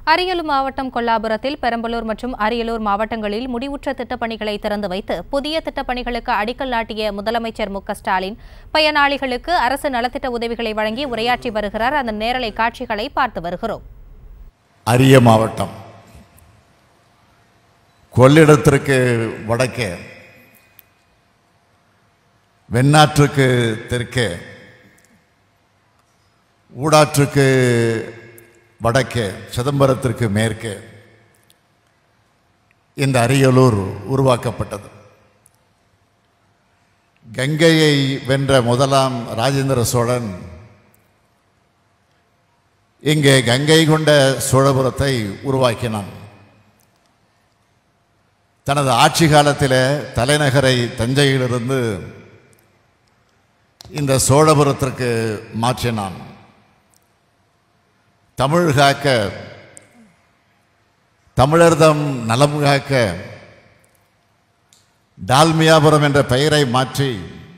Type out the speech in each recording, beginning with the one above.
அரியலூர் மாவட்டம் கொல்லாபுரத்தில் பெரம்பலூர் மற்றும் அரியலூர் மாவட்டங்களில் முடிவுற்ற திட்டப்பணிகளை திறந்து வைத்து புதிய திட்டப்பணிகளுக்கு அடிக்கல் நாட்டிய முதலமைச்சர் மு க ஸ்டாலின் பயனாளிகளுக்கு அரசு நலத்திட்ட உதவிகளை வழங்கி உரையாற்றி வருகிறார் அந்த நேரலை காட்சிகளை பார்த்து வருகிறோம் அரிய மாவட்டம் கொள்ளிடத்திற்கு வடக்கே வெண்ணாற்றுக்கு தெற்கே ஊடாற்றுக்கு வடக்கே சிதம்பரத்திற்கு மேற்கே இந்த அரியலூர் உருவாக்கப்பட்டது கங்கையை வென்ற முதலாம் ராஜேந்திர சோழன் இங்கே கங்கை கொண்ட சோழபுரத்தை உருவாக்கினான் தனது ஆட்சி காலத்தில் தலைநகரை தஞ்சையிலிருந்து இந்த சோழபுரத்திற்கு மாற்றினான் தமிழ் காக்க தமிழர்தம் நலம் காக்க டால்மியாபுரம் என்ற பெயரை மாற்றி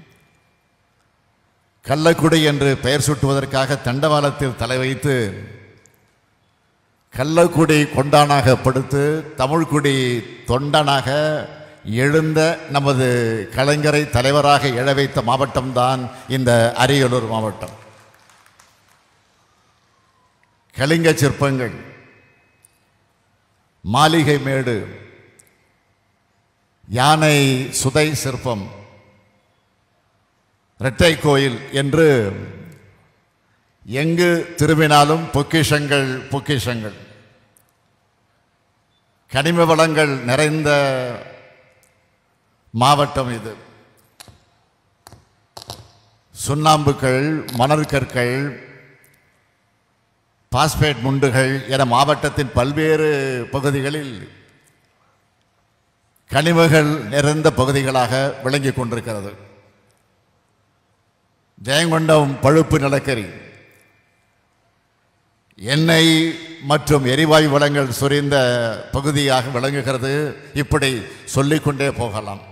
கள்ளக்குடி என்று பெயர் சூட்டுவதற்காக தண்டவாளத்தில் தலை வைத்து கள்ளக்குடி கொண்டானாக படுத்து தமிழ்குடி தொண்டனாக எழுந்த நமது கலைஞரை தலைவராக எழ வைத்த மாவட்டம்தான் இந்த அரியலூர் மாவட்டம் கலிங்க சிற்பங்கள் மாளிகை மேடு யானை சுதை சிற்பம் இரட்டை கோயில் என்று எங்கு திரும்பினாலும் பொக்கிஷங்கள் பொக்கிஷங்கள் கனிம வளங்கள் நிறைந்த மாவட்டம் இது சுண்ணாம்புக்கள் மணற்கற்கள் பாஸ்பேட் முண்டுகள் என மாவட்டத்தின் பல்வேறு பகுதிகளில் கனிமகள் நிறைந்த பகுதிகளாக விளங்கிக் கொண்டிருக்கிறது ஜெயங்கொண்டம் பழுப்பு நிலக்கரி எண்ணெய் மற்றும் எரிவாயு வளங்கள் சொரிந்த பகுதியாக விளங்குகிறது இப்படி சொல்லிக்கொண்டே போகலாம்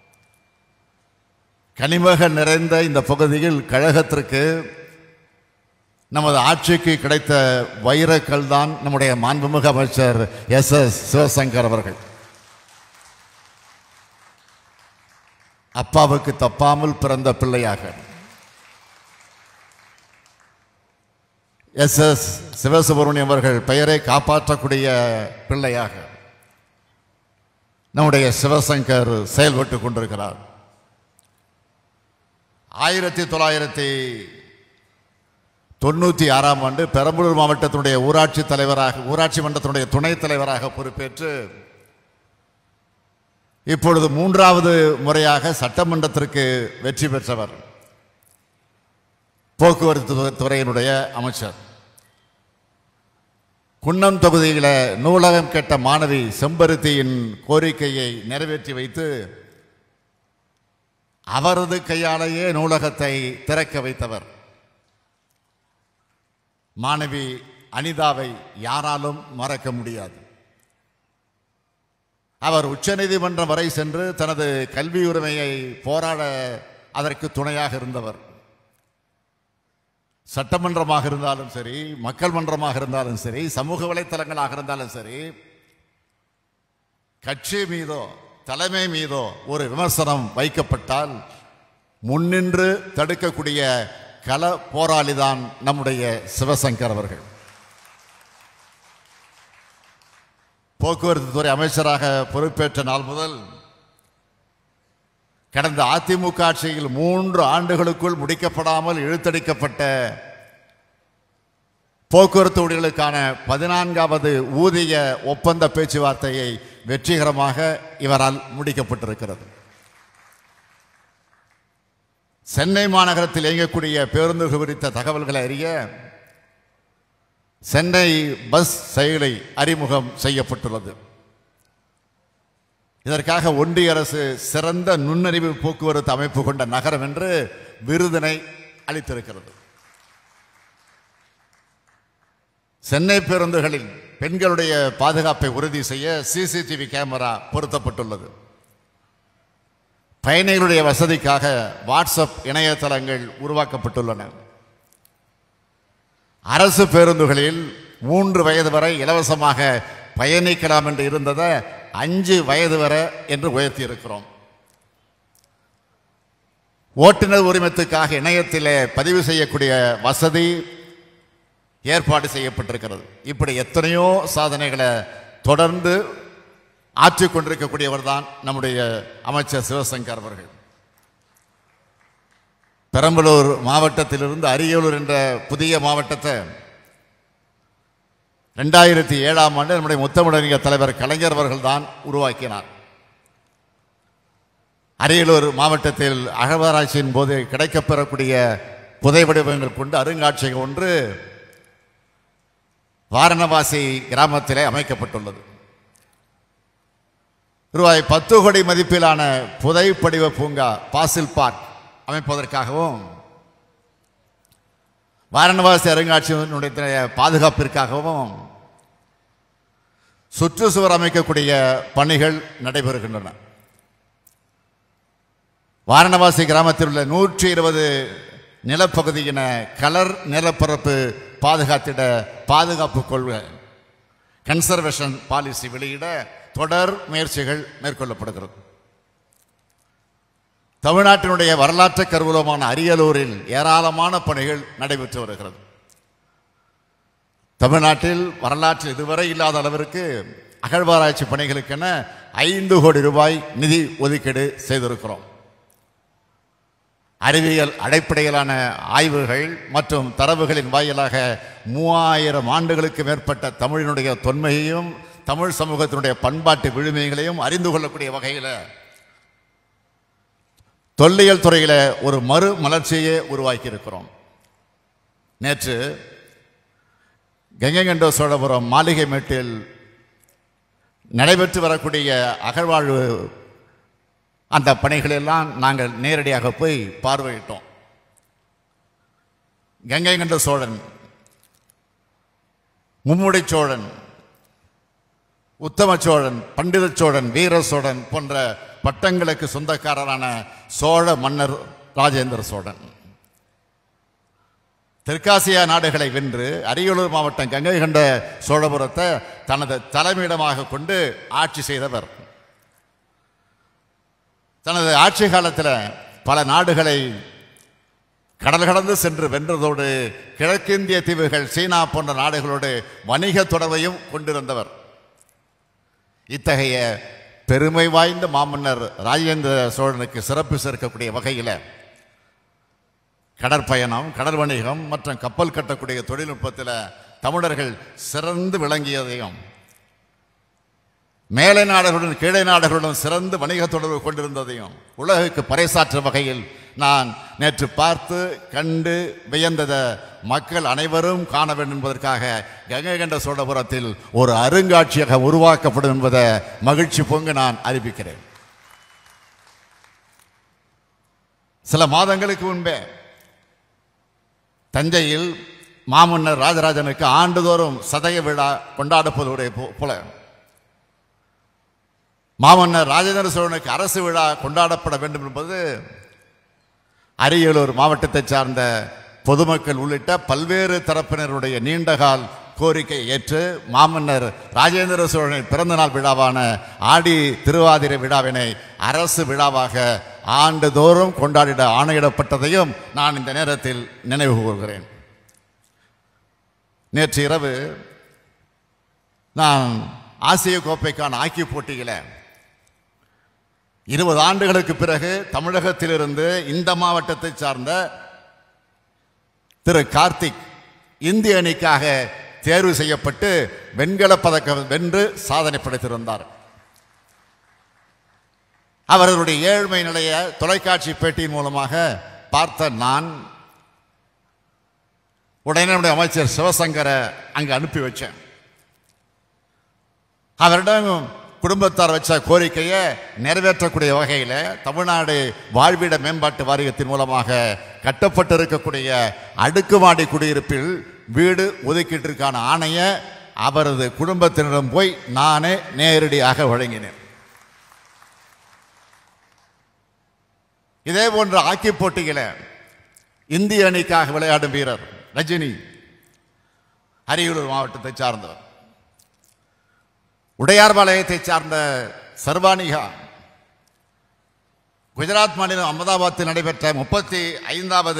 கனிமகள் நிறைந்த இந்த பகுதியில் கழகத்திற்கு நமது ஆட்சிக்கு கிடைத்த வைரக்கல் தான் நம்முடைய மாண்புமிகு அமைச்சர் எஸ் எஸ் சிவசங்கர் அவர்கள் அப்பாவுக்கு தப்பாமல் பிறந்த பிள்ளையாக எஸ் எஸ் சிவசுப்பிரமணியம் அவர்கள் பெயரை காப்பாற்றக்கூடிய பிள்ளையாக நம்முடைய சிவசங்கர் செயல்பட்டு கொண்டிருக்கிறார் ஆயிரத்தி தொள்ளாயிரத்தி தொண்ணூற்றி ஆறாம் ஆண்டு பெரம்பலூர் மாவட்டத்தினுடைய ஊராட்சி தலைவராக ஊராட்சி மன்றத்தினுடைய துணைத் தலைவராக பொறுப்பேற்று இப்பொழுது மூன்றாவது முறையாக சட்டமன்றத்திற்கு வெற்றி பெற்றவர் போக்குவரத்து துறையினுடைய அமைச்சர் குன்னம் தொகுதியில் நூலகம் கெட்ட மாணவி செம்பருத்தியின் கோரிக்கையை நிறைவேற்றி வைத்து அவரது கையாலேயே நூலகத்தை திறக்க வைத்தவர் மாணவி அனிதாவை யாராலும் மறக்க முடியாது அவர் உச்சநீதிமன்றம் வரை சென்று தனது கல்வி உரிமையை போராட அதற்கு துணையாக இருந்தவர் சட்டமன்றமாக இருந்தாலும் சரி மக்கள் மன்றமாக இருந்தாலும் சரி சமூக வலைத்தளங்களாக இருந்தாலும் சரி கட்சி மீதோ தலைமை மீதோ ஒரு விமர்சனம் வைக்கப்பட்டால் முன்னின்று தடுக்கக்கூடிய கள போராளிதான் நம்முடைய சிவசங்கர் அவர்கள் போக்குவரத்து துறை அமைச்சராக பொறுப்பேற்ற நாள் முதல் கடந்த அதிமுக ஆட்சியில் மூன்று ஆண்டுகளுக்குள் முடிக்கப்படாமல் இழுத்தடிக்கப்பட்ட போக்குவரத்து ஊழியர்களுக்கான பதினான்காவது ஊதிய ஒப்பந்த பேச்சுவார்த்தையை வெற்றிகரமாக இவரால் முடிக்கப்பட்டிருக்கிறது சென்னை மாநகரத்தில் இயங்கக்கூடிய பேருந்துகள் குறித்த தகவல்களை அறிய சென்னை பஸ் செயலி அறிமுகம் செய்யப்பட்டுள்ளது இதற்காக ஒன்றிய அரசு சிறந்த நுண்ணறிவு போக்குவரத்து அமைப்பு கொண்ட நகரம் என்று விருதினை அளித்திருக்கிறது சென்னை பேருந்துகளில் பெண்களுடைய பாதுகாப்பை உறுதி செய்ய சிசிடிவி கேமரா பொருத்தப்பட்டுள்ளது பயணிகளுடைய வசதிக்காக வாட்ஸ்அப் இணையதளங்கள் உருவாக்கப்பட்டுள்ளன அரசு பேருந்துகளில் மூன்று வயது வரை இலவசமாக பயணிக்கலாம் என்று இருந்ததை அஞ்சு வயது வரை என்று உயர்த்தி இருக்கிறோம் ஓட்டுநர் உரிமத்துக்காக இணையத்திலே பதிவு செய்யக்கூடிய வசதி ஏற்பாடு செய்யப்பட்டிருக்கிறது இப்படி எத்தனையோ சாதனைகளை தொடர்ந்து ஆற்றிக் கொண்டிருக்கக்கூடியவர் தான் நம்முடைய அமைச்சர் சிவசங்கர் அவர்கள் பெரம்பலூர் மாவட்டத்திலிருந்து அரியலூர் என்ற புதிய மாவட்டத்தை ரெண்டாயிரத்தி ஏழாம் ஆண்டு நம்முடைய முத்தமிழறிஞர் தலைவர் கலைஞர் அவர்கள் தான் உருவாக்கினார் அரியலூர் மாவட்டத்தில் அகழ்வாராய்ச்சியின் போது கிடைக்கப்பெறக்கூடிய புதை வடிவங்கள் கொண்டு அருங்காட்சியகம் ஒன்று வாரணவாசி கிராமத்திலே அமைக்கப்பட்டுள்ளது ரூபாய் பத்து கோடி மதிப்பிலான புதை படிவ பூங்கா பாசில் பார்க் அமைப்பதற்காகவும் வாரணவாசி அருங்காட்சியகத்தினுடைய பாதுகாப்பிற்காகவும் சுற்றுச்சுவர் அமைக்கக்கூடிய பணிகள் நடைபெறுகின்றன வாரணவாசி கிராமத்தில் உள்ள நூற்றி இருபது நிலப்பகுதியின கலர் நிலப்பரப்பு பாதுகாத்திட பாதுகாப்பு கொள்கை கன்சர்வேஷன் பாலிசி வெளியிட தொடர் முயற்சிகள் மேற்கொள்ளப்படுகிறது தமிழ்நாட்டினுடைய வரலாற்று கருவூலமான அரியலூரில் ஏராளமான பணிகள் நடைபெற்று வருகிறது தமிழ்நாட்டில் வரலாற்றில் இதுவரை இல்லாத அளவிற்கு அகழ்வாராய்ச்சி பணிகளுக்கென ஐந்து கோடி ரூபாய் நிதி ஒதுக்கீடு செய்திருக்கிறோம் அறிவியல் அடிப்படையிலான ஆய்வுகள் மற்றும் தரவுகளின் வாயிலாக மூவாயிரம் ஆண்டுகளுக்கு மேற்பட்ட தமிழினுடைய தொன்மையையும் தமிழ் சமூகத்தினுடைய பண்பாட்டு விழுமைகளையும் அறிந்து கொள்ளக்கூடிய வகையில் தொல்லியல் துறையில் ஒரு மறு மலர்ச்சியை உருவாக்கி இருக்கிறோம் நேற்று கங்கை சோழபுரம் மாளிகை மேட்டில் நடைபெற்று வரக்கூடிய அகழ்வாழ்வு அந்த பணிகளெல்லாம் நாங்கள் நேரடியாக போய் பார்வையிட்டோம் கங்கை கண்ட சோழன் மும்முடி சோழன் உத்தம சோழன் பண்டித சோழன் வீர சோழன் போன்ற பட்டங்களுக்கு சொந்தக்காரரான சோழ மன்னர் ராஜேந்திர சோழன் தெற்காசியா நாடுகளை வென்று அரியலூர் மாவட்டம் கங்கை கண்ட சோழபுரத்தை தனது தலைமையிடமாக கொண்டு ஆட்சி செய்தவர் தனது ஆட்சி காலத்தில் பல நாடுகளை கடல் கடந்து சென்று வென்றதோடு கிழக்கிந்திய தீவுகள் சீனா போன்ற நாடுகளோடு வணிக தொடர்பையும் கொண்டிருந்தவர் இத்தகைய பெருமை வாய்ந்த மாமன்னர் ராஜேந்திர சோழனுக்கு சிறப்பு சேர்க்கக்கூடிய வகையில் கடற்பயணம் கடல் வணிகம் மற்றும் கப்பல் கட்டக்கூடிய தொழில்நுட்பத்தில் தமிழர்கள் சிறந்து விளங்கியதையும் மேலை நாடுகளுடன் கீழே நாடுகளுடன் சிறந்து வணிக தொடர்பு கொண்டிருந்ததையும் உலகுக்கு பறைசாற்ற வகையில் நான் நேற்று பார்த்து கண்டு வியந்ததை மக்கள் அனைவரும் காண வேண்டும் என்பதற்காக கங்கை கண்ட சோழபுரத்தில் ஒரு அருங்காட்சியகம் உருவாக்கப்படும் என்பதை மகிழ்ச்சி பொங்கு நான் அறிவிக்கிறேன் சில மாதங்களுக்கு முன்பே தஞ்சையில் மாமன்னர் ராஜராஜனுக்கு ஆண்டுதோறும் சதய விழா கொண்டாடப்படுவதை போ- போல மாமன்னர் ராஜேந்திர சோழனுக்கு அரசு விழா கொண்டாடப்பட வேண்டும் என்பது அரியலூர் மாவட்டத்தை சார்ந்த பொதுமக்கள் உள்ளிட்ட பல்வேறு தரப்பினருடைய நீண்டகால் கோரிக்கை ஏற்று மாமன்னர் ராஜேந்திர சோழனின் பிறந்தநாள் விழாவான ஆடி திருவாதிரை விழாவினை அரசு விழாவாக ஆண்டுதோறும் கொண்டாடிட ஆணையிடப்பட்டதையும் நான் இந்த நேரத்தில் நினைவு கூறுகிறேன் நேற்று இரவு நான் ஆசிய கோப்பைக்கான ஹாக்கி போட்டியில் இருபது ஆண்டுகளுக்கு பிறகு தமிழகத்திலிருந்து இந்த மாவட்டத்தை சார்ந்த திரு கார்த்திக் இந்திய அணிக்காக தேர்வு செய்யப்பட்டு வெண்கலப் பதக்கம் வென்று சாதனை படைத்திருந்தார் அவர்களுடைய ஏழ்மை நிலைய தொலைக்காட்சி பேட்டியின் மூலமாக பார்த்த நான் உடனே நம்முடைய அமைச்சர் சிவசங்கரை அங்கு அனுப்பி வச்சேன் அவரிடம் குடும்பத்தார் வச்ச கோரிக்கையை நிறைவேற்றக்கூடிய வகையில் தமிழ்நாடு வாழ்விட மேம்பாட்டு வாரியத்தின் மூலமாக கட்டப்பட்டிருக்கக்கூடிய அடுக்குமாடி குடியிருப்பில் வீடு ஒதுக்கீட்டிற்கான ஆணையை அவரது குடும்பத்தினரிடம் போய் நானே நேரடியாக வழங்கினேன் இதே போன்ற ஹாக்கி போட்டியில் இந்திய அணிக்காக விளையாடும் வீரர் ரஜினி அரியலூர் மாவட்டத்தை சார்ந்தவர் உடையார்பாளையத்தை சார்ந்த சர்வானிகா குஜராத் மாநிலம் அகமதாபாத்தில் நடைபெற்ற முப்பத்தி ஐந்தாவது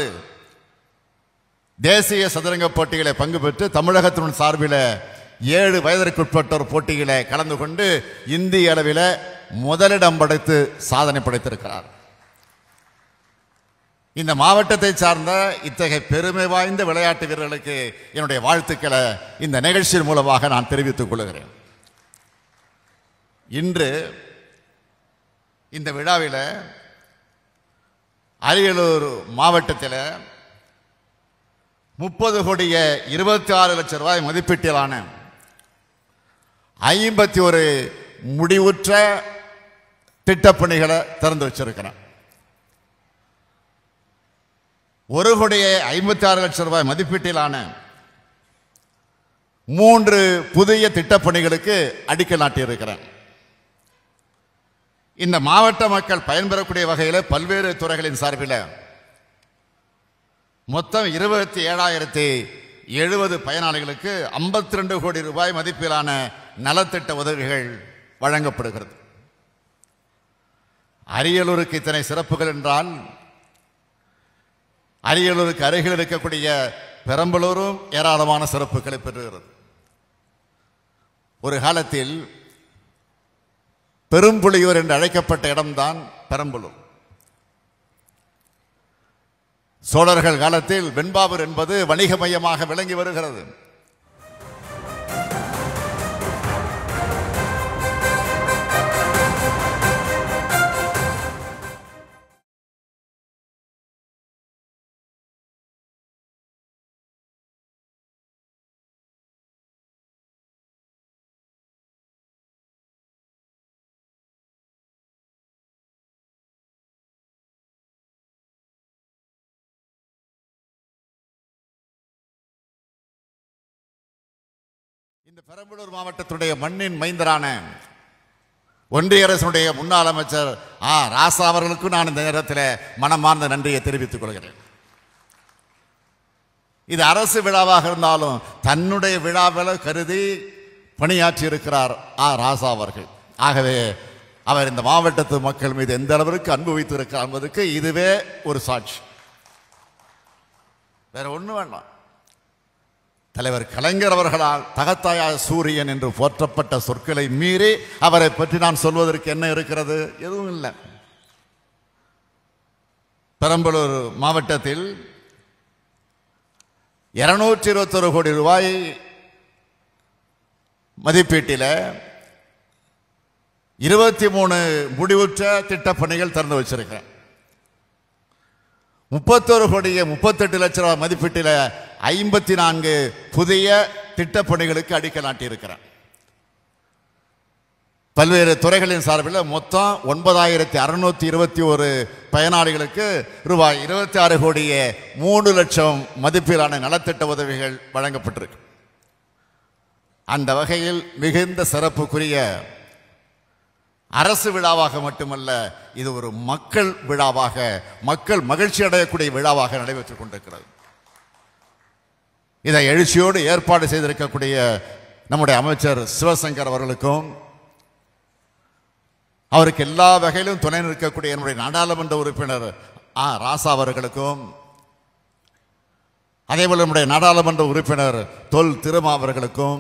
தேசிய சதுரங்க போட்டிகளை பங்கு பெற்று தமிழகத்தின் சார்பில் ஏழு வயதிற்குட்பட்டோர் போட்டியில கலந்து கொண்டு இந்திய அளவில் முதலிடம் படைத்து சாதனை படைத்திருக்கிறார் இந்த மாவட்டத்தை சார்ந்த இத்தகைய பெருமை வாய்ந்த விளையாட்டு வீரர்களுக்கு என்னுடைய வாழ்த்துக்களை இந்த நிகழ்ச்சியின் மூலமாக நான் தெரிவித்துக் கொள்கிறேன் இன்று இந்த விழாவில் அரியலூர் மாவட்டத்தில் முப்பது கோடிய இருபத்தி ஆறு லட்சம் ரூபாய் மதிப்பீட்டிலான ஐம்பத்தி ஒரு முடிவுற்ற திட்டப்பணிகளை திறந்து வச்சிருக்கிறேன் ஒரு கோடியே ஐம்பத்தி ஆறு லட்சம் ரூபாய் மதிப்பீட்டிலான மூன்று புதிய திட்டப்பணிகளுக்கு அடிக்கல் நாட்டியிருக்கிறேன் இந்த மாவட்ட மக்கள் பயன்பெறக்கூடிய வகையில் பல்வேறு துறைகளின் சார்பில் மொத்தம் இருபத்தி ஏழாயிரத்தி எழுபது பயனாளிகளுக்கு ஐம்பத்தி ரெண்டு கோடி ரூபாய் மதிப்பிலான நலத்திட்ட உதவிகள் வழங்கப்படுகிறது அரியலூருக்கு இத்தனை சிறப்புகள் என்றால் அரியலூருக்கு அருகில் இருக்கக்கூடிய பெரம்பலூரும் ஏராளமான சிறப்புகளை பெறுகிறது ஒரு காலத்தில் பெரும்புலியூர் என்று அழைக்கப்பட்ட இடம்தான் பெரம்பலூர் சோழர்கள் காலத்தில் வெண்பாவூர் என்பது வணிக மையமாக விளங்கி வருகிறது இந்த பெரம்பலூர் மாவட்டத்துடைய மண்ணின் மைந்தரான ஒன்றிய அரசுடைய முன்னாள் அமைச்சர் ஆ ராசா அவர்களுக்கும் நான் இந்த நேரத்தில் மனமார்ந்த நன்றியை தெரிவித்துக் கொள்கிறேன் இது அரசு விழாவாக இருந்தாலும் தன்னுடைய விழாவில் கருதி பணியாற்றி இருக்கிறார் ஆ ராசா அவர்கள் ஆகவே அவர் இந்த மாவட்டத்து மக்கள் மீது எந்த அளவிற்கு அன்பு வைத்திருக்கிறார் என்பதற்கு இதுவே ஒரு சாட்சி வேற ஒன்றும் வேண்டாம் தலைவர் கலைஞர் அவர்களால் தகத்தாயா சூரியன் என்று போற்றப்பட்ட சொற்களை மீறி அவரை பற்றி நான் சொல்வதற்கு என்ன இருக்கிறது எதுவும் இல்லை பெரம்பலூர் மாவட்டத்தில் இருநூற்றி இருபத்தொரு கோடி ரூபாய் மதிப்பீட்டில் இருபத்தி மூணு முடிவுற்ற திட்டப்பணிகள் திறந்து வச்சிருக்கேன் முப்பத்தொரு கோடியே முப்பத்தெட்டு லட்ச ரூபாய் மதிப்பீட்டில் ஐம்பத்தி நான்கு புதிய திட்டப்பணிகளுக்கு அடிக்கல் நாட்டியிருக்கிறேன் பல்வேறு துறைகளின் சார்பில் மொத்தம் ஒன்பதாயிரத்தி அறுநூத்தி இருபத்தி ஒரு பயனாளிகளுக்கு ரூபாய் இருபத்தி ஆறு கோடியே மூணு லட்சம் மதிப்பிலான நலத்திட்ட உதவிகள் வழங்கப்பட்டிருக்கு அந்த வகையில் மிகுந்த சிறப்புக்குரிய அரசு விழாவாக மட்டுமல்ல இது ஒரு மக்கள் விழாவாக மக்கள் மகிழ்ச்சி அடையக்கூடிய விழாவாக நடைபெற்றுக் கொண்டிருக்கிறது இதை எழுச்சியோடு ஏற்பாடு செய்திருக்கக்கூடிய நம்முடைய அமைச்சர் சிவசங்கர் அவர்களுக்கும் அவருக்கு எல்லா வகையிலும் துணை நிற்கக்கூடிய என்னுடைய நாடாளுமன்ற உறுப்பினர் ஆ ராசா அவர்களுக்கும் அதேபோல் நம்முடைய நாடாளுமன்ற உறுப்பினர் தொல் திருமா அவர்களுக்கும்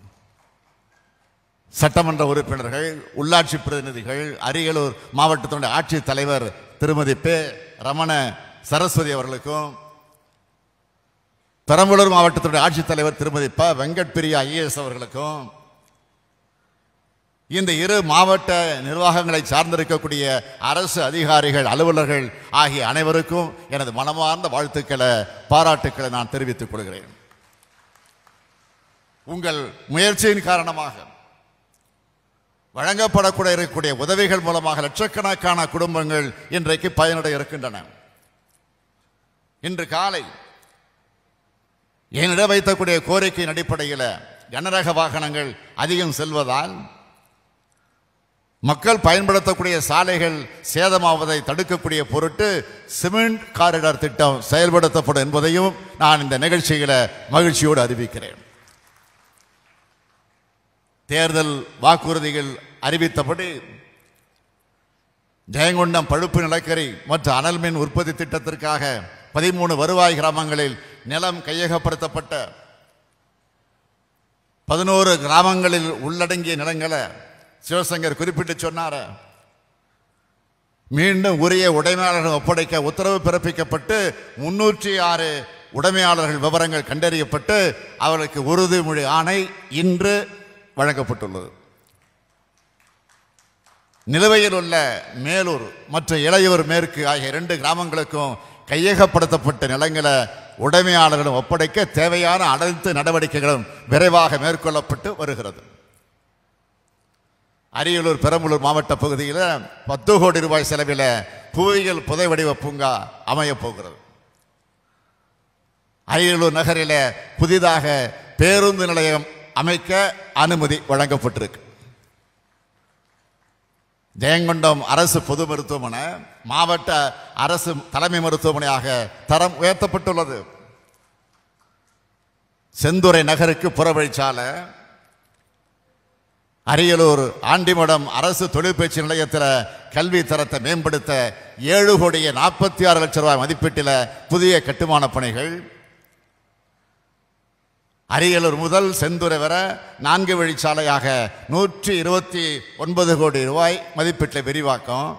சட்டமன்ற உறுப்பினர்கள் உள்ளாட்சி பிரதிநிதிகள் அரியலூர் மாவட்டத்தினுடைய ஆட்சித் தலைவர் திருமதி பே ரமண சரஸ்வதி அவர்களுக்கும் பெரம்பலூர் மாவட்டத்தினுடைய ஆட்சித்தலைவர் திருமதி ப வெங்கட் பிரியா ஐஏஎஸ் அவர்களுக்கும் இந்த இரு மாவட்ட நிர்வாகங்களை சார்ந்திருக்கக்கூடிய அரசு அதிகாரிகள் அலுவலர்கள் ஆகிய அனைவருக்கும் எனது மனமார்ந்த வாழ்த்துக்களை பாராட்டுக்களை நான் தெரிவித்துக் கொள்கிறேன் உங்கள் முயற்சியின் காரணமாக வழங்கப்படக்கூடிய இருக்கக்கூடிய உதவிகள் மூலமாக லட்சக்கணக்கான குடும்பங்கள் இன்றைக்கு பயனடைய இருக்கின்றன இன்று காலை என்னிடம் வைத்தக்கூடிய கோரிக்கையின் அடிப்படையில் கனரக வாகனங்கள் அதிகம் செல்வதால் மக்கள் பயன்படுத்தக்கூடிய சாலைகள் சேதமாவதை தடுக்கக்கூடிய பொருட்டு சிமெண்ட் காரிடார் திட்டம் செயல்படுத்தப்படும் என்பதையும் நான் இந்த நிகழ்ச்சியில மகிழ்ச்சியோடு அறிவிக்கிறேன் தேர்தல் வாக்குறுதிகள் அறிவித்தபடி ஜெயங்கொண்டம் பழுப்பு நிலக்கரி மற்றும் அனல் மின் உற்பத்தி திட்டத்திற்காக பதிமூணு வருவாய் கிராமங்களில் நிலம் கையகப்படுத்தப்பட்ட பதினோரு கிராமங்களில் உள்ளடங்கிய நிலங்களை சிவசங்கர் குறிப்பிட்டு சொன்னார் மீண்டும் உரிய உடைமையாளர்கள் ஒப்படைக்க உத்தரவு பிறப்பிக்கப்பட்டு முன்னூற்றி ஆறு உடைமையாளர்கள் விவரங்கள் கண்டறியப்பட்டு அவர்களுக்கு உறுதிமொழி ஆணை இன்று வழங்கப்பட்டுள்ளது நிலுவையில் உள்ள மேலூர் மற்றும் இளையூர் மேற்கு ஆகிய இரண்டு கிராமங்களுக்கும் கையகப்படுத்தப்பட்ட நிலங்களை உடைமையாளர்களிடம் ஒப்படைக்க தேவையான அனைத்து நடவடிக்கைகளும் விரைவாக மேற்கொள்ளப்பட்டு வருகிறது அரியலூர் பெரம்பலூர் மாவட்ட பகுதியில் பத்து கோடி ரூபாய் செலவில் புவியியல் புதை வடிவ பூங்கா அமையப் போகிறது அரியலூர் நகரில் புதிதாக பேருந்து நிலையம் அமைக்க அனுமதி வழங்கப்பட்டிருக்கு ஜெயங்கொண்டம் அரசு பொது மருத்துவமனை மாவட்ட அரசு தலைமை மருத்துவமனையாக தரம் உயர்த்தப்பட்டுள்ளது செந்துறை நகருக்கு புறவழிச்சாலை அரியலூர் ஆண்டிமடம் அரசு தொழிற்பயிற்சி நிலையத்தில் கல்வி தரத்தை மேம்படுத்த ஏழு கோடியே நாற்பத்தி ஆறு லட்சம் ரூபாய் மதிப்பீட்டில் புதிய கட்டுமான பணிகள் அரியலூர் முதல் செந்துறை வர நான்கு வழிச்சாலையாக நூற்றி இருபத்தி ஒன்பது கோடி ரூபாய் மதிப்பீட்டில் விரிவாக்கம்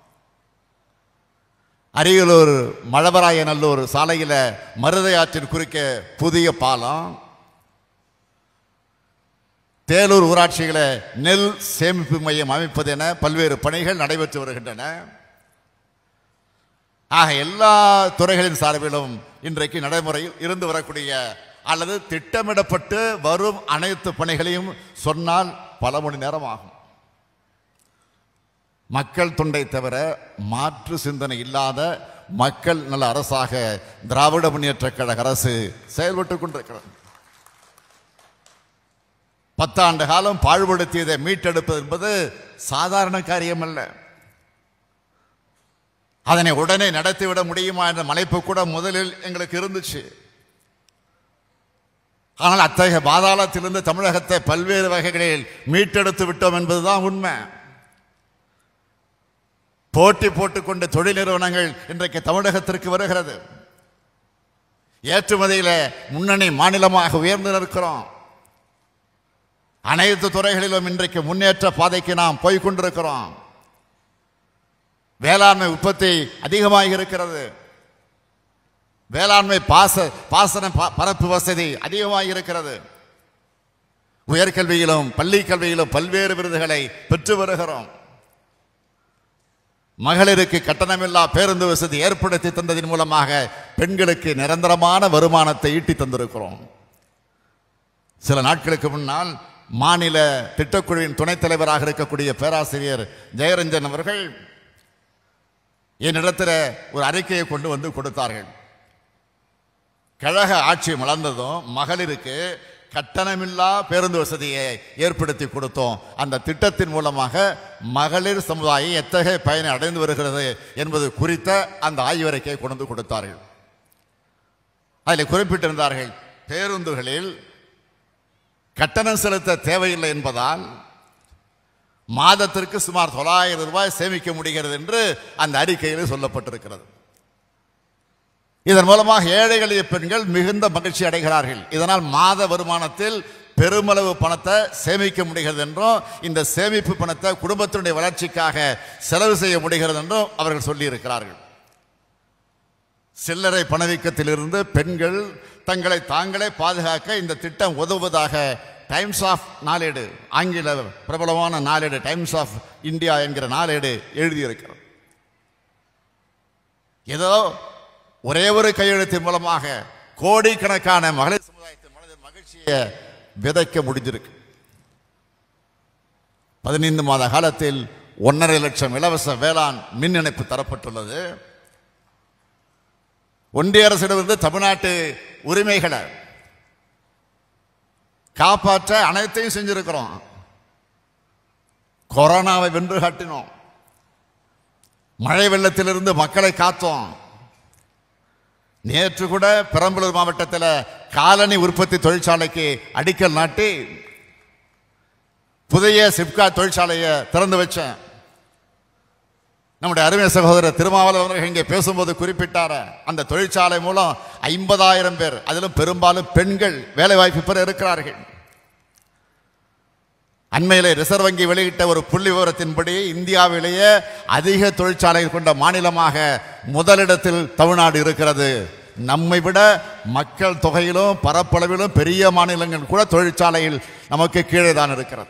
அரியலூர் மழவராயநல்லூர் சாலையில் மருதை ஆற்றின் குறுக்கே புதிய பாலம் தேலூர் ஊராட்சிகளை நெல் சேமிப்பு மையம் அமைப்பது என பல்வேறு பணிகள் நடைபெற்று வருகின்றன ஆக எல்லா துறைகளின் சார்பிலும் இன்றைக்கு நடைமுறையில் இருந்து வரக்கூடிய அல்லது திட்டமிடப்பட்டு வரும் அனைத்து பணிகளையும் சொன்னால் பல மணி நேரம் ஆகும் மக்கள் தொண்டை தவிர மாற்று சிந்தனை இல்லாத மக்கள் நல அரசாக திராவிட முன்னேற்ற கழக அரசு செயல்பட்டுக் கொண்டிருக்கிறது பத்தாண்டு காலம் பாழ்படுத்தியதை மீட்டெடுப்பது என்பது சாதாரண காரியம் அல்ல அதனை உடனே நடத்திவிட முடியுமா என்ற மலைப்பு கூட முதலில் எங்களுக்கு இருந்துச்சு ஆனால் அத்தகைய பாதாளத்திலிருந்து தமிழகத்தை பல்வேறு வகைகளில் மீட்டெடுத்து விட்டோம் என்பதுதான் உண்மை போட்டி போட்டுக்கொண்டு தொழில் நிறுவனங்கள் இன்றைக்கு தமிழகத்திற்கு வருகிறது ஏற்றுமதியில முன்னணி மாநிலமாக உயர்ந்து நிற்கிறோம் அனைத்து துறைகளிலும் இன்றைக்கு முன்னேற்ற பாதைக்கு நாம் போய் கொண்டிருக்கிறோம் வேளாண்மை உற்பத்தி அதிகமாக இருக்கிறது வேளாண்மை பாச பாசன ப- பரப்பு வசதி அதிகமாக இருக்கிறது உயர்கல்வியிலும் பள்ளி கல்வியிலும் பல்வேறு விருதுகளை பெற்று வருகிறோம் மகளிருக்கு கட்டணமில்லா பேருந்து வசதி ஏற்படுத்தி தந்ததின் மூலமாக பெண்களுக்கு நிரந்தரமான வருமானத்தை ஈட்டி தந்திருக்கிறோம் சில நாட்களுக்கு முன்னால் மாநில திட்டக்குழுவின் துணைத் தலைவராக இருக்கக்கூடிய பேராசிரியர் ஜெயரஞ்சன் அவர்கள் என்னிடத்தில் ஒரு அறிக்கையை கொண்டு வந்து கொடுத்தார்கள் கழக ஆட்சி மலர்ந்ததும் மகளிருக்கு கட்டணமில்லா பேருந்து வசதியை ஏற்படுத்தி கொடுத்தோம் அந்த திட்டத்தின் மூலமாக மகளிர் சமுதாயம் எத்தகைய பயனை அடைந்து வருகிறது என்பது குறித்த அந்த ஆய்வறிக்கையை கொண்டு வந்து கொடுத்தார்கள் அதில் குறிப்பிட்டிருந்தார்கள் பேருந்துகளில் கட்டணம் செலுத்த தேவையில்லை என்பதால் மாதத்திற்கு சுமார் தொள்ளாயிரம் ரூபாய் சேமிக்க முடிகிறது என்று அந்த அறிக்கையில் சொல்லப்பட்டிருக்கிறது இதன் மூலமாக ஏழை எளிய பெண்கள் மிகுந்த மகிழ்ச்சி அடைகிறார்கள் இதனால் மாத வருமானத்தில் பெருமளவு பணத்தை சேமிக்க முடிகிறது என்றும் இந்த சேமிப்பு பணத்தை குடும்பத்தினுடைய வளர்ச்சிக்காக செலவு செய்ய முடிகிறது என்றும் அவர்கள் சொல்லியிருக்கிறார்கள் சில்லறை பணவீக்கத்திலிருந்து பெண்கள் தங்களை தாங்களே பாதுகாக்க இந்த திட்டம் உதவுவதாக டைம்ஸ் ஆஃப் நாளேடு ஆங்கில பிரபலமான நாளேடு டைம்ஸ் ஆஃப் இந்தியா என்கிற நாளேடு எழுதியிருக்கிறது ஏதோ ஒரே ஒரு கையெழுத்தின் மூலமாக கோடிக்கணக்கான மகளிர் சமுதாயத்தின் மனதில் மகிழ்ச்சியை விதைக்க முடிஞ்சிருக்கு பதினைந்து மாத காலத்தில் ஒன்றரை லட்சம் இலவச வேளாண் மின் இணைப்பு தரப்பட்டுள்ளது ஒன்றிய அரசிடமிருந்து தமிழ்நாட்டு உரிமைகளை காப்பாற்ற அனைத்தையும் செஞ்சிருக்கிறோம் கொரோனாவை வென்று காட்டினோம் மழை வெள்ளத்திலிருந்து மக்களை காத்தோம் நேற்று கூட பெரம்பலூர் மாவட்டத்தில் காலனி உற்பத்தி தொழிற்சாலைக்கு அடிக்கல் நாட்டி புதிய சிப்கா தொழிற்சாலையை திறந்து வச்சேன் நம்முடைய அருமை சகோதரர் திருமாவளவன் அவர்கள் இங்கே பேசும்போது குறிப்பிட்டார அந்த தொழிற்சாலை மூலம் ஐம்பதாயிரம் பேர் அதிலும் பெரும்பாலும் பெண்கள் வேலை வாய்ப்பு பெற இருக்கிறார்கள் அண்மையிலே ரிசர்வ் வங்கி வெளியிட்ட ஒரு புள்ளி விவரத்தின்படி இந்தியாவிலேயே அதிக தொழிற்சாலைகள் கொண்ட மாநிலமாக முதலிடத்தில் தமிழ்நாடு இருக்கிறது நம்மை விட மக்கள் தொகையிலும் பரப்பளவிலும் பெரிய மாநிலங்கள் கூட தொழிற்சாலையில் நமக்கு கீழே தான் இருக்கிறது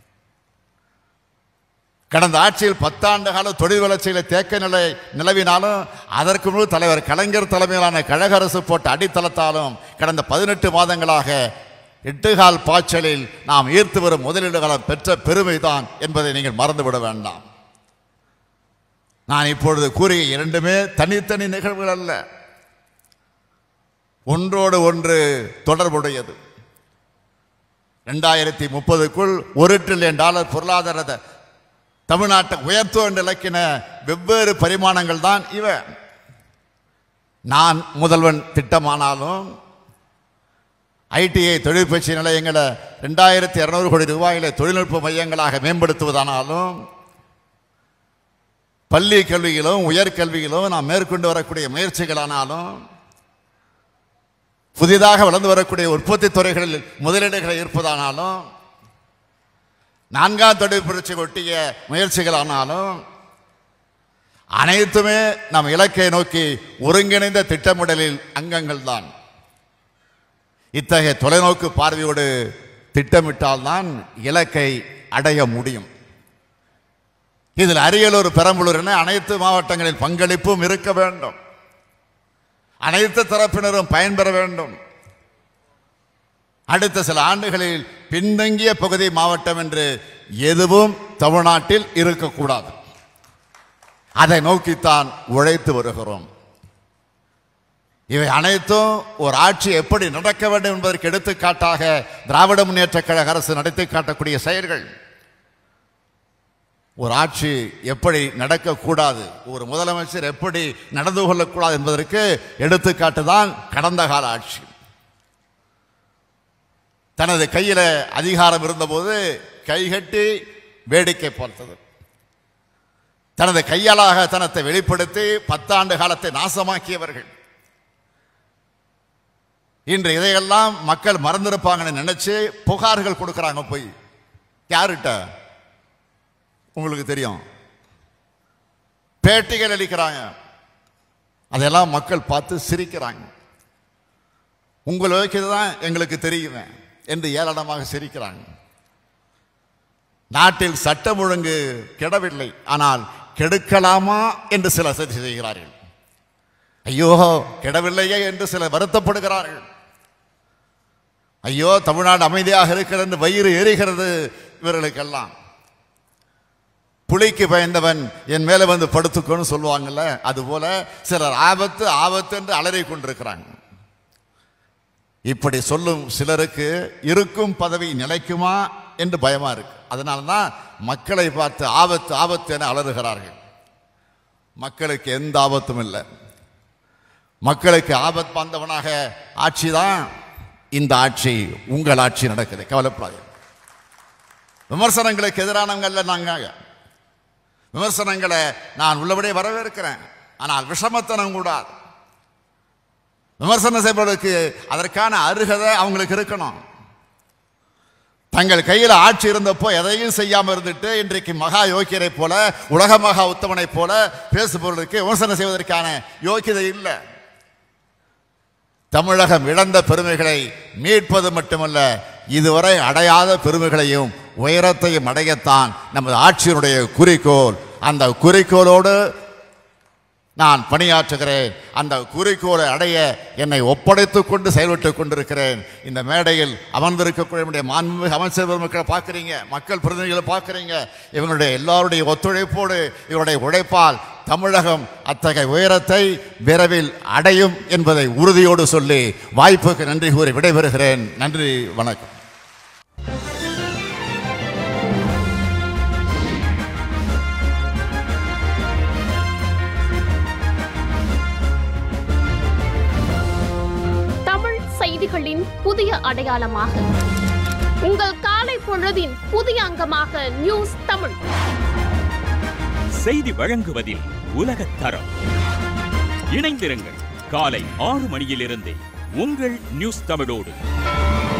கடந்த ஆட்சியில் பத்தாண்டு கால தொழில் வளர்ச்சியில் தேக்க நிலை நிலவினாலும் அதற்கு முழு தலைவர் கலைஞர் தலைமையிலான கழக அரசு போட்ட அடித்தளத்தாலும் கடந்த பதினெட்டு மாதங்களாக எட்டுகால் பாய்ச்சலில் நாம் ஈர்த்து வரும் முதலீடுகளும் பெற்ற பெருமைதான் என்பதை நீங்கள் மறந்துவிட வேண்டாம் நான் இப்பொழுது கூறிய இரண்டுமே தனித்தனி நிகழ்வுகள் அல்ல ஒன்றோடு ஒன்று தொடர்புடையது ரெண்டாயிரத்தி முப்பதுக்குள் ஒரு ட்ரில்லியன் டாலர் பொருளாதாரத்தை தமிழ்நாட்டை உயர்த்துவ என்று இலக்கின வெவ்வேறு பரிமாணங்கள் தான் இவ நான் முதல்வன் திட்டமானாலும் ஐடிஐ தொழிற்பயிற்சி நிலையங்களை ரெண்டாயிரத்தி இரநூறு கோடி ரூபாயில தொழில்நுட்ப மையங்களாக மேம்படுத்துவதானாலும் பள்ளி கல்வியிலும் உயர்கல்வியிலும் நாம் மேற்கொண்டு வரக்கூடிய முயற்சிகளானாலும் புதிதாக வளர்ந்து வரக்கூடிய உற்பத்தி துறைகளில் முதலீடுகளை இருப்பதானாலும் நான்காம் தொழில் புரட்சி ஒட்டிய முயற்சிகளானாலும் அனைத்துமே நம் இலக்கை நோக்கி ஒருங்கிணைந்த திட்டமிடலில் அங்கங்கள் தான் இத்தகைய தொலைநோக்கு பார்வையோடு திட்டமிட்டால்தான் இலக்கை அடைய முடியும் இதில் அரியலூர் பெரம்பலூர் என அனைத்து மாவட்டங்களில் பங்களிப்பும் இருக்க வேண்டும் அனைத்து தரப்பினரும் பயன்பெற வேண்டும் அடுத்த சில ஆண்டுகளில் பின்தங்கிய பகுதி மாவட்டம் என்று எதுவும் தமிழ்நாட்டில் இருக்கக்கூடாது அதை நோக்கித்தான் உழைத்து வருகிறோம் இவை அனைத்தும் ஒரு ஆட்சி எப்படி நடக்க வேண்டும் என்பதற்கு எடுத்துக்காட்டாக திராவிட முன்னேற்ற கழக அரசு நடத்தி காட்டக்கூடிய செயல்கள் ஒரு ஆட்சி எப்படி நடக்கக்கூடாது ஒரு முதலமைச்சர் எப்படி நடந்து கொள்ளக்கூடாது என்பதற்கு எடுத்துக்காட்டு தான் கடந்த கால ஆட்சி தனது கையில் அதிகாரம் இருந்தபோது கைகட்டி வேடிக்கை பார்த்தது தனது கையாளாக தனத்தை வெளிப்படுத்தி பத்தாண்டு காலத்தை நாசமாக்கியவர்கள் இன்று இதையெல்லாம் மக்கள் மறந்திருப்பாங்கன்னு நினைச்சு புகார்கள் கொடுக்கறாங்க போய் யாருகிட்ட உங்களுக்கு தெரியும் பேட்டிகள் அளிக்கிறாங்க அதெல்லாம் மக்கள் பார்த்து சிரிக்கிறாங்க உங்களுக்கு தான் எங்களுக்கு தெரியுமே என்று ஏளனமாக சிரிக்கிறாங்க நாட்டில் சட்டம் ஒழுங்கு கெடவில்லை ஆனால் கெடுக்கலாமா என்று சில சதி செய்கிறார்கள் ஐயோ கெடவில்லையே என்று சிலர் வருத்தப்படுகிறார்கள் ஐயோ தமிழ்நாடு அமைதியாக இருக்கிறது என்று வயிறு எரிகிறது இவர்களுக்கெல்லாம் புலிக்கு பயந்தவன் என் மேலே வந்து படுத்துக்கோன்னு சொல்லுவாங்கல்ல அதுபோல சிலர் ஆபத்து ஆபத்து என்று அலறி கொண்டிருக்கிறாங்க இப்படி சொல்லும் சிலருக்கு இருக்கும் பதவி நிலைக்குமா என்று பயமா இருக்கு அதனால தான் மக்களை பார்த்து ஆபத்து ஆபத்து என அலறுகிறார்கள் மக்களுக்கு எந்த ஆபத்தும் இல்லை மக்களுக்கு ஆபத்து வந்தவனாக ஆட்சி தான் இந்த ஆட்சி உங்கள் ஆட்சி நடக்குது கவலைப்படாது விமர்சனங்களுக்கு எதிரானவங்கல்ல நாங்கள் விமர்சனங்களை நான் உள்ளபடியே வரவேற்கிறேன் ஆனால் விஷமத்தனம் கூடாது விமர்சனம் செய்வதற்கு அதற்கான அருகதை அவங்களுக்கு இருக்கணும் தங்கள் கையில் ஆட்சி இருந்தப்போ எதையும் செய்யாமல் இருந்துட்டு இன்றைக்கு மகா யோக்கியரை போல உலக மகா உத்தமனை போல பேசுபவர்களுக்கு விமர்சனம் செய்வதற்கான யோக்கியதை இல்லை தமிழகம் இழந்த பெருமைகளை மீட்பது மட்டுமல்ல இதுவரை அடையாத பெருமைகளையும் உயரத்தையும் அடையத்தான் நமது ஆட்சியினுடைய குறிக்கோள் அந்த குறிக்கோளோடு நான் பணியாற்றுகிறேன் அந்த குறிக்கோளை அடைய என்னை ஒப்படைத்துக் கொண்டு செயல்பட்டுக் கொண்டிருக்கிறேன் இந்த மேடையில் அமர்ந்திருக்கக்கூடிய நம்முடைய மாண்புமிகு அமைச்சர் பெருமக்களை பார்க்குறீங்க மக்கள் பிரதிநிதிகளை பார்க்குறீங்க இவங்களுடைய எல்லாருடைய ஒத்துழைப்போடு இவருடைய உழைப்பால் தமிழகம் அத்தகைய உயரத்தை விரைவில் அடையும் என்பதை உறுதியோடு சொல்லி வாய்ப்புக்கு நன்றி கூறி விடைபெறுகிறேன் நன்றி வணக்கம் தமிழ் செய்திகளின் புதிய அடையாளமாக உங்கள் காலை பொழுதின் புதிய அங்கமாக நியூஸ் தமிழ் செய்தி வழங்குவதில் உலகத் தரம் இணைந்திருங்கள் காலை ஆறு மணியிலிருந்தே உங்கள் நியூஸ் தமிழோடு